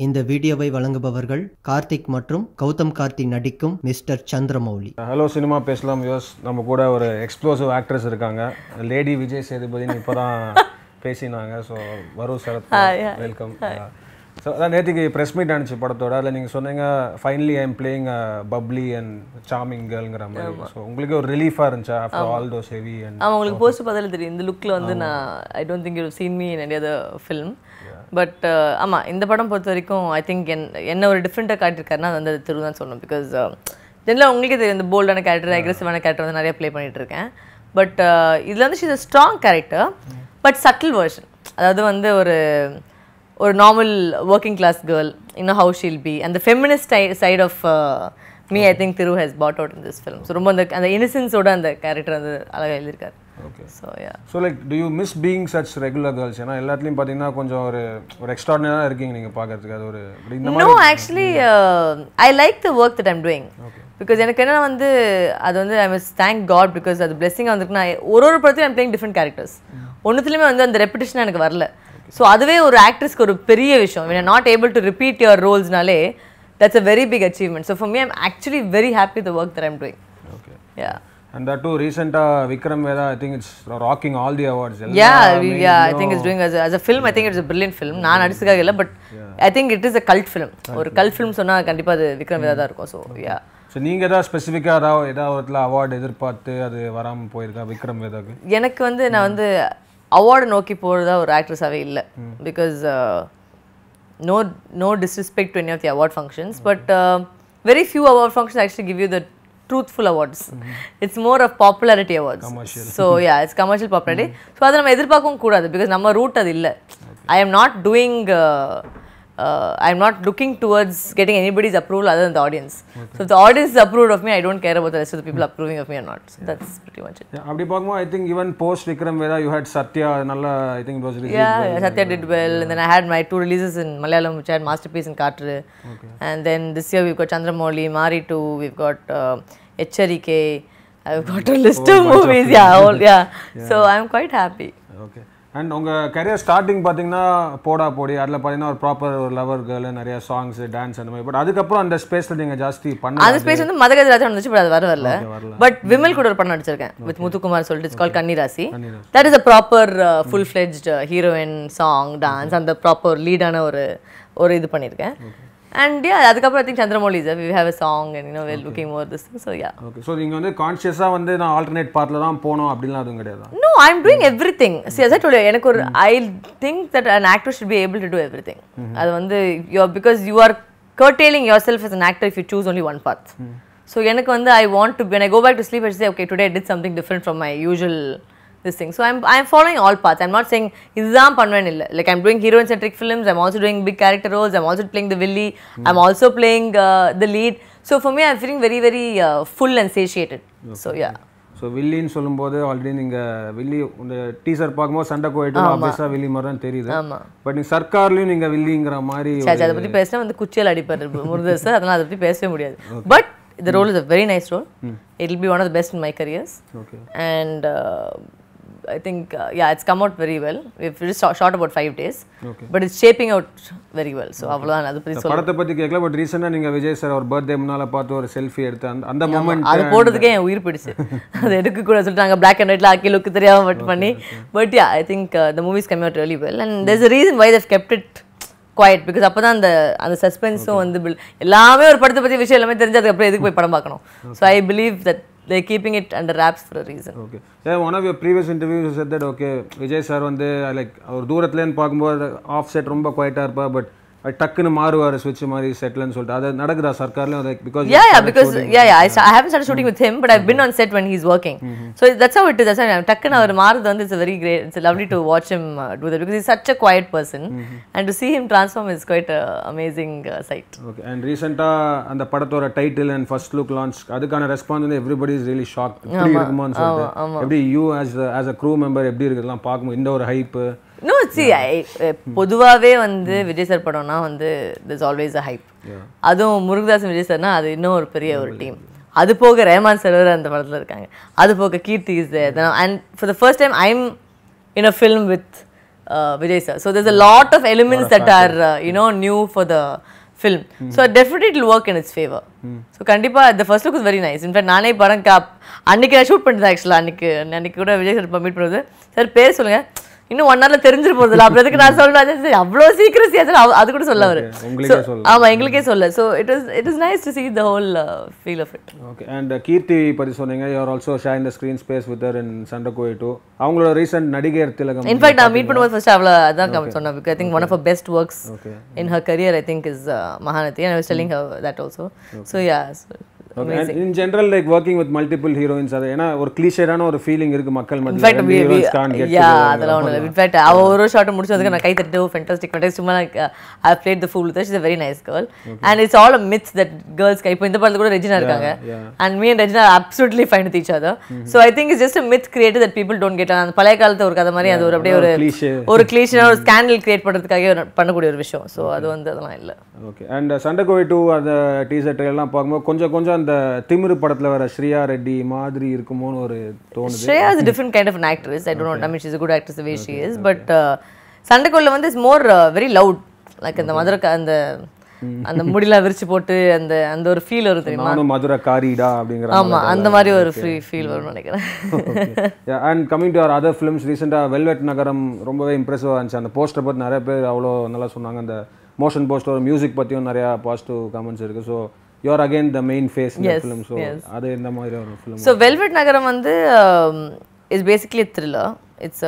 இந்த வீடியோவை வழங்குபவர்கள் கார்த்திக் மற்றும் கௌதம் கார்த்தி நடிக்கும் மிஸ்டர் சந்திரமௌலி ஹலோ சினிமா பேசலாம் யோஸ் நம்ம கூட ஒரு எக்ஸ்ப்ளோசிவ் ஆக்ட்ரஸ் இருக்காங்க லேடி விஜய் சேதுபதினு இப்போ தான் பேசினாங்க ஸோ வரு சரத் வெல்கம் ஸோ அதான் நேற்றுக்கு ப்ரெஸ் மீட் அனுப்பிச்சு படத்தோட அதில் நீங்கள் சொன்னீங்க finally I am playing bubbly and charming கேர்ள்ங்கிற மாதிரி ஸோ உங்களுக்கு ஒரு ரிலீஃபாக இருந்துச்சா after all those heavy and ஆமாம் உங்களுக்கு போஸ்ட் பார்த்தாலே தெரியும் இந்த லுக்கில் வந்து நான் I don't think you seen me in any other film but ஆமாம் இந்த படம் பொறுத்த வரைக்கும் ஐ திங்க் என் என்ன ஒரு டிஃப்ரெண்ட்டாக காட்டியிருக்காருன்னா அது வந்து அது திரு தான் சொல்லணும் பிகாஸ் ஜென்ரலாக உங்களுக்கே தெரியும் இந்த போல்டான கேரக்டர் அக்ரெசிவான கேரக்டர் வந்து நிறைய ப்ளே பண்ணிட்டு இருக்கேன் பட் இதில் வந்து she's a strong character but subtle version அதாவது வந்து ஒரு ஒரு நார்மல் ஒர்க்கிங் கிளாஸ் கேர்ள் இன்னும் ஹவு ஷீல் பி அந்த feminist side of me I think Thiru has brought out in this film so ரொம்ப அந்த அந்த இன்னசென்ஸோட அந்த கேரக்டர் வந்து அழகாக எழுதியிருக்காரு Okay. So yeah so like do you miss being such regular girls ஏன்னா எல்லாத்துலேயும் பார்த்தீங்கன்னா கொஞ்சம் ஒரு ஒரு எக்ஸ்ட்ராடினராக இருக்கீங்க நீங்கள் பார்க்கறதுக்கு அது ஒரு இப்படி இந்த no actually I like the work that I'm doing because எனக்கு என்ன வந்து அது வந்து ஐ மஸ் தேங்க் காட் பிகாஸ் அது பிளெஸிங்காக வந்துருக்கு நான் ஒரு ஒரு படத்தையும் ஐம் பிளேயிங் டிஃப்ரெண்ட் கேரக்டர்ஸ் ஒன்றுத்துலையுமே வந்து அந்த ரெப்பிட்டேஷன் எனக்கு வரல ஸோ அதுவே ஒரு ஆக்ட்ரஸ்க்கு ஒரு பெரிய விஷயம் when not able to repeat your ரோல்ஸ்னாலே that's a very big achievement so for me I'm actually very happy the work that I'm doing okay yeah and that too ரீசெண்டாக Vikram Vedha I think it's rocking all the awards yeah we- yeah i think it's doing as a, as a film i think it's a brilliant film நான் நடிச்சதுக்காக இல்லை but I think it is a cult film ஒரு cult film சொன்னா கண்டிப்பா அது விக்ரம் வேதா தான் இருக்கும் so yeah so நீங்கள் ஏதாவது ஸ்பெசிஃபிக்காக ஏதாவது ஏதாவது ஒருத்தில் அவார்டு எதிர்பார்த்து அது வராமல் போயிருக்கா விக்ரம் வேதாக்கு எனக்கு வந்து நான் வந்து அவார்டு நோக்கி போகிறதா ஒரு ஆக்ட்ரஸாகவே இல்லை because no no disrespect to any of the award functions but very few award functions actually give you the truthful awards it's more of popularity awards so yeah it's commercial popularity so அதை நம்ம எதிர்பார்க்கவும் கூடாது because நம்ம route அது இல்லை I am not doing I am not looking towards getting anybody's approval other than the audience so if the audience is approved of me i don't care about the rest of the people approving of me or not so that's pretty much it அப்படி பார்க்கும்போது I think even post Vikram Vedha you had Satya நல்லா I think was Yeah, yeah, Satya did well. And then I had my two releases in Malayalam, which I had Masterpiece in Katru. And then this year we've got Chandramouli, Mari 2, we've got uh, HRK. I've got a list of movies. Yeah, all, yeah. So I'm quite happy. Okay and உங்கள் career starting பார்த்தீங்கன்னா போடா போடி அதில் பார்த்தீங்கன்னா ஒரு proper ஒரு lover girl நிறைய songs dance அந்த மாதிரி but அதுக்கப்புறம் அந்த ஸ்பேஸில் நீங்கள் ஜாஸ்தி பண்ண அந்த ஸ்பேஸ் வந்து மதகஜராஜன் வந்துச்சு பட் அது வர வரல பட் விமல் கூட ஒரு படம் நடிச்சிருக்கேன் வித் முத்துக்குமார் சொல்லிட்டு it's call Kanniraasi that is a proper full fledged heroine song dance அந்த ப்ராப்பர் லீடான ஒரு ஒரு இது பண்ணியிருக்கேன் அண்ட் யா அதுக்கப்புறம் I think Chandramouli sir we have a song and you know well looking over this so yeah okay so நீங்கள் வந்து கான்ஷியஸாக வந்து நான் ஆல்டர்னேட் பார்ட்டில் தான் போகணும் அப்படின்லாம் அதுவும் கிடையாது No, I'm doing everything. See, as I told you, எனக்கு ஒரு I think that an actor should be able to do everything. அது வந்து you're because you are curtailing yourself as an actor if you choose only one path. So எனக்கு வந்து I want to when I go back to sleep I say okay today I did something different from my usual this thing. So I'm I'm following all paths. I'm not saying இதுதான் பண்ணுவேன் இல்லை like I'm doing heroine centric films. I'm also doing big character roles. I'm also playing the Willy. I'm also playing uh, the lead. So for me I'm feeling very very uh, full and satiated. So yeah. So வில்லின்னு சொல்லும்போது already நீங்கள் வில்லி இந்த teaser பார்க்கும்போது சண்டை கோயிட்டு ஆப்வியஸாக வில்லி மாதிரி தான் தெரியுது ஆமா. பட் நீங்கள் சர்க்கார்லையும் நீங்கள் வில்லிங்கிற மாதிரி சாச்சு அதை பற்றி பேசினா வந்து குச்சியால் அடிப்பார் முருகர் சார் அதனால் அதை பற்றி பேசவே முடியாது பட் இந்த role is a very nice role it will be one of the best in my careers okay and I think yeah it's come out very well if it short about five days but it's shaping out very well so அவ்வளோதான் அதை பற்றி சொல்ல படத்தை பற்றி கேட்கல but ரீசெண்டாக நீங்கள் Vijay sir அவர் birthday முன்னால் பார்த்து ஒரு செல்ஃபி எடுத்து அந்த அந்த மூமெண்ட் அது போடுறதுக்கே என் உயிர் பிடிச்சு அது எடுக்க கூட சொல்லிட்டாங்க பிளாக் அண்ட் ஒயிட்ல ஆக்கி லுக்கு தெரியாம பட் பண்ணி but yeah I think the movies come out really well and there's a reason why they kept it quiet because அப்போ தான் அந்த அந்த சஸ்பென்ஸும் வந்து build- எல்லாமே ஒரு படத்தை பற்றி விஷயம் எல்லாமே தெரிஞ்சு அதுக்கப்புறம் எதுக்கு போய் படம் பார்க்கணும் so I believe that they keeping it under wraps for a reason okay a one of your previous interview set that okay Vijay sir வந்து லைக் அவர் தூரத்துலேருந்து பார்க்கும்போது ஆஃப் செட் ரொம்ப குவைட்டாக இருப்பா பட் டக்குன்னு மாறுவார் ஸ்விட்ச் மாதிரி செட்லன்னு சொல்லிட்டு அது நடக்குதா சர்க்கார்லையும் like because Yeah, yeah, because yeah, yeah, I, sta- I haven't started shooting with him, but I've been on set when he's working. So that's how it is. That's how I'm டக்குன்னு அவர் மாறுது வந்து it's a very great. It's lovely to watch him uh, do that because he's such a quiet person, and to see him transform is quite a amazing uh, sight. Okay and ரீசெண்டாக அந்த படத்தோட title and first look launch அதுக்கான response வந்து everybody is really shock எப்படி இருக்குமோன்னு சொல்லிட்டு எப்படி you as as a crew member எப்படி இருக்குதுலாம் பார்க்கும்போது இந்த ஒரு ஹைப்பு No, see, I, பொதுவாகவே வந்து விஜய் சார் படம்னா வந்து திஸ் ஆல்வேஸ் அ ஹைப் அதுவும் முருகதாஸ் விஜய் சார்னா அது இன்னும் ஒரு பெரிய ஒரு டீம் அது போக ரேமான் சார் வேற அந்த படத்தில் இருக்காங்க அது போக Keerthy is and for the first time I'm in a film with uh, Vijay sir. So there's a lot of elements that are uh, you know new for the film. So definitely it will work in its favor. So கண்டிப்பா the first look is very nice. In fact நானே படம் கா அன்னைக்கு நான் shoot பண்ணிட்டேன் ஆக்சுவலாக அன்னைக்கு அன்னைக்கு கூட விஜய் சார் மீட் பண்ணுறது சார் பேர் சொல்லுங்க இன்னும் ஒன் ஹவர்ல தெரிஞ்சிரு போகுதுல அப்புறம் எதுக்கு நான் சொல்றேன் சரி அவ்வளோ சீக்கிரம் சார் அது கூட சொல்ல அவரு உங்களுக்கே So, ஆமா எங்களுக்கே சொல்ல so it is it is nice to see the whole uh, feel of it okay and Keerthy பற்றி சொன்னீங்க யூஆர் ஆல்சோ ஷேர் இந்த screen space with in Sandakozhi two அவங்களோட ரீசெண்ட் நடிகர் திலகம் இன்ஃபேக்ட் நான் மீட் பண்ணும்போது ஃபர்ஸ்ட் அவ்வளோ அதான் comment சொன்னேன் because I think one of a best works Okay. In her career I think is Mahanati and I was telling her that also so yeah okay and in general like working with multiple heroines அது ஏன்னா ஒரு கிளீஷேடான ஒரு feeling இருக்கு மக்கள் in fact மத்தியில் heroines Khan get யா அதெல்லாம் ஒன்றும் இல்லை இன்ஃபேக்ட் அவ ஒரு ஷார்ட் முடிச்சதுக்கு நான் கை தட்டு ஃபென்டாஸ்டிக் ஃபென்டாஸ்டிக் சும்மா I played the full with is a very nice girl and it's all a myths that girls இப்போ இந்த படத்துல கூட ரெஜினா இருக்காங்க yeah. And me and Regina absolutely fine with each other so I think is just a myth create that people don't get அந்த பழைய காலத்து ஒரு கதை மாதிரி அது ஒரு அப்படியே ஒரு cliche. ஒரு கிளீஷனா ஒரு ஸ்கேண்டல் கிரியேட் பண்ணுறதுக்காக ஒரு பண்ணக்கூடிய ஒரு விஷயம் ஸோ அது வந்து அதெல்லாம் இல்லை ஓகே அண்ட் சண்டை கோய் டூ அந்த டீசர் எல்லாம் பார்க்கும்போது கொஞ்சம் கொஞ்சம் அந்த திமிரு படத்துல வர ஸ்ரீயா ரெட்டி மாதிரி இருக்குமோன்னு ஒரு தோணுது Shreya is a different kind of an actress. I don't know. I mean, she's a good actress the way she is. But uh, சண்டைக்குள்ள வந்து is more very loud like அந்த மதுரை க- அந்த அந்த முடியெல்லாம் விரிச்சு போட்டு அந்த அந்த ஒரு ஃபீல் வரும் தெரியுமா நானும் மதுரை காரிடா அப்படிங்கிற ஆமா அந்த மாதிரி ஒரு ஃப்ரீ ஃபீல் வரும்னு நினைக்கிறேன் and coming to our other films ரீசெண்டாக வெல்வெட் நகரம் ரொம்பவே இம்ப்ரெசிவாக இருந்துச்சு அந்த போஸ்டர் பற்றி நிறைய பேர் அவ்வளோ நல்லா சொன்னாங்க அந்த மோஷன் போஸ்டர் மியூசிக் பற்றியும் நிறையா பாசிட்டிவ் கமெண்ட்ஸ் இருக்குது so you're again the main face இந்த Yes, ஃபிலிம் ஸோ yes. அது இந்த மாதிரி ஒரு ஃபிலிம் ஸோ வெல்வெட் நகரம் வந்து is basically thriller it's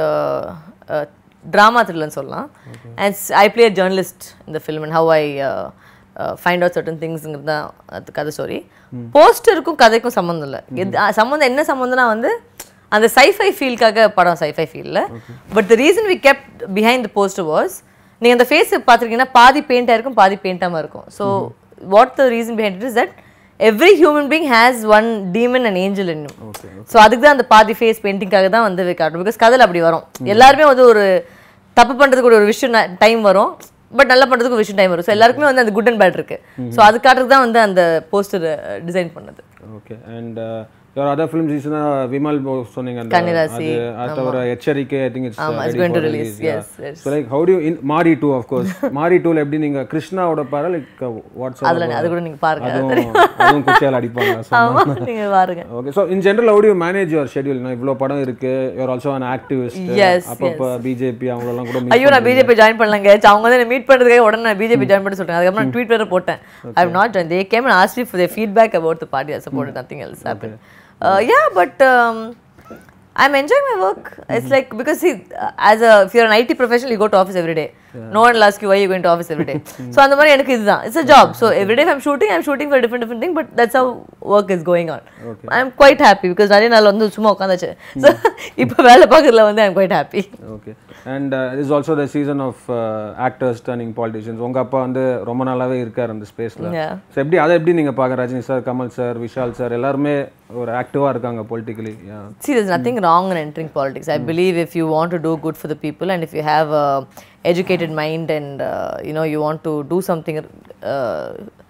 drama த்ரில்லர்னு சொல்லலாம் அண்ட் ஐ பிளே ஜேர்னலிஸ்ட் இந்த film and how I find out certain திங்ஸுங்கிறது தான் அது கதை ஸ்டோரி போஸ்டருக்கும் கதைக்கும் சம்மந்தம் இல்லை எது அஹ், சம்மந்தம் என்ன சம்மந்தம்னா வந்து அந்த சைஃபை ஃபீல்க்காக படம் சைஃபை ஃபீல்ல but the reason we kept behind the poster was நீங்கள் அந்த ஃபேஸ் பார்த்துருக்கீங்கன்னா பாதி பெயிண்டாக இருக்கும் பாதி பெயிண்டாமல் இருக்கும் so what the reason behind it is that every human being has one demon and angel இன்னும் ஸோ அதுக்கு தான் அந்த பாதி ஃபேஸ் பெயிண்டிங்காக தான் வந்து காட்டும் பிகாஸ் கதையில் அப்படி வரும் எல்லாருமே வந்து ஒரு தப்பு பண்ணுறதுக்கு ஒரு விஷயம் டைம் வரும் பட் நல்லா பண்ணுறதுக்கு ஒரு விஷயம் டைம் வரும் ஸோ எல்லாருக்குமே வந்து அந்த குட் அண்ட் பேட் இருக்கு ஸோ அது காட்டுறதுக்கு தான் வந்து அந்த போஸ்டர் டிசைன் பண்ணது okay and your other film சீசனாக விமல் போ சொன்னீங்க அந்த கன்னிராசி, அது அது தவிர எச்சரிக்கை ஐ திங்க் இட்ஸ் ஆமா, it's going to release, yes, yes. So like how to in Maari two of course மாரி டூவில் எப்படி நீங்கள் கிருஷ்ணாவோட பாரு லைக் வாட்ஸ்அப் அதில் அது கூட நீங்கள் பாருங்க அதுவும் அதுவும் குச்சியால் அடிப்பாங்க so ஆமாம் நீங்கள் பாருங்க okay so in general how do you manage your schedule இவ்வளோ படம் இருக்கு you're also an activist Yes, அப்பப்போ பிஜேபி அவங்களெல்லாம் கூட meet ஐயோ நான் பிஜேபி ஜாயின் பண்ணலங்க அவங்க வந்து மீட் பண்ணுறதுக்காக உடனே நான் பிஜேபி ஜாயின் பண்ண சொல்லிட்டாங்க அதுக்கப்புறம் நான் ட்வீட் வேறு போட்டேன் I have not join the game and asked for their feedback about the party I supported nothing else happened uh, yeah but um, I'm enjoying my work it's like because see uh, as a if you're an IT professional you go to office every day no one will ask you why you're going to office every day so அந்த மாதிரி எனக்கு இதுதான் it's a job so every day if I'm shooting I'm shooting for a different different thing but that's how work is going on I'm quite happy because நிறைய நாள் வந்து சும்மா உட்காந்தாச்சு so இப்போ வேலை பார்க்கறதுல வந்து I'm quite happy okay and is also the season of actors turning politicians உங்க அப்பா வந்து ரொம்ப நாளாவே இருக்கார் அந்த ஸ்பேஸ்ல Yeah. ஸோ எப்படி அதை எப்படி நீங்க பார்க்க Rajini sir Kamal sir Vishal sir எல்லாருமே ஒரு ஆக்டிவா இருக்காங்க politically See, there's nothing wrong in entering politics. I believe if you want to do good for the people and if you have a educated mind and uh, you know you want to do something uh,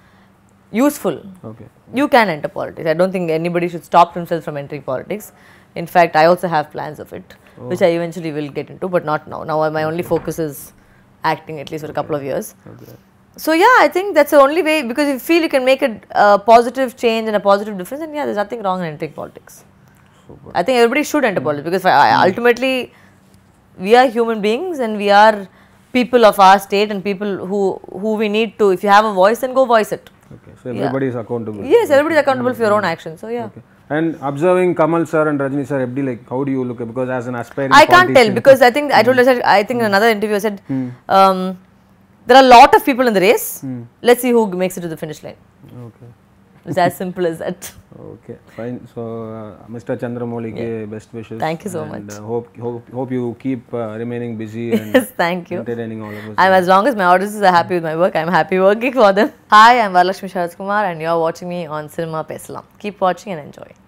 useful, okay you can enter politics. I don't think anybody should stop themselves from entering politics. In fact, I also have plans of it, which I eventually will get into, but not now. Now my only focus is acting at least for a couple of years. So yeah, I think that's the only way because if you feel you can make a uh, positive change and a positive difference, then yeah, there's nothing wrong in entering politics. I think everybody should enter politics because I, I- ultimately we are human beings and we are people of our state and people who who we need to. If you have a voice, then go voice it. Okay so everybody is accountable Yes, everybody's accountable for your own actions. So yeah. And observing Kamal sir and Rajini sir எப்படி like how do you look because as an aspiring I can't tell because I think I told I said I think in another interview I said um, there are a lot of people in the race. Let's see who makes it to the finish line. Okay It's as simple as that. Okay fine so mister சந்திரமௌலிக்கு best wishes Thank you so much. Hope hope hope you keep remaining busy and Yes, thank you. entertaining all of us I'm as long as my audiences are happy with my work, I'm happy working for them. Hi, I'm Varalakshmi Sharad Kumar, and you're watching me on Cinema Pesalam. Keep watching and enjoy.